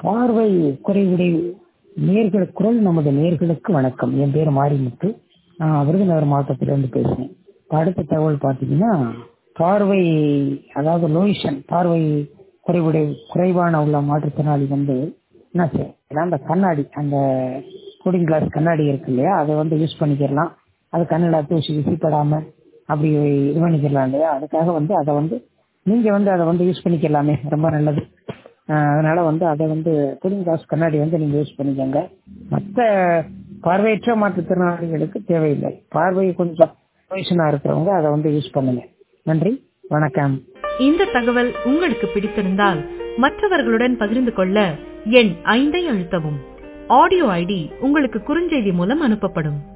பார்வை குறைவுடைய நேர்கள் குரல் நமது நேர்களுக்கு வணக்கம் என் பேர் மாரிமுத்து நான் விருதுநகர் மாவட்டத்திலிருந்து பேசுறேன் இப்ப அடுத்த தகவல் பார்த்தீங்கன்னா பார்வை அதாவது லோயிஷன் பார்வை குறைவுடைய குறைவான உள்ள மாற்றுத்திறனாளி வந்து என்ன செய்யலாம் அந்த கண்ணாடி அந்த கூலிங் கிளாஸ் கண்ணாடி இருக்கு இல்லையா அதை வந்து யூஸ் பண்ணிக்கிறலாம் அது கண்ணில் தூசி விசிப்படாம அப்படி இது பண்ணிக்கலாம் இல்லையா அதுக்காக வந்து அதை வந்து நீங்க வந்து அதை வந்து யூஸ் பண்ணிக்கலாமே ரொம்ப நல்லது ஆஹ் அதனால வந்து அதை வந்து கூலிங் கிளாஸ் கண்ணாடி வந்து நீங்க யூஸ் பண்ணிக்கோங்க மற்ற பார்வையற்ற மாற்றுத்திறனாளிகளுக்கு தேவையில்லை பார்வை கொஞ்சம் பொசிஷனா இருக்கிறவங்க அதை வந்து யூஸ் பண்ணுங்க நன்றி வணக்கம் இந்த தகவல் உங்களுக்கு பிடித்திருந்தால் மற்றவர்களுடன் பகிர்ந்து கொள்ள எண் ஐந்தை அழுத்தவும் ஆடியோ ஐடி உங்களுக்கு குறுஞ்செய்தி மூலம் அனுப்பப்படும்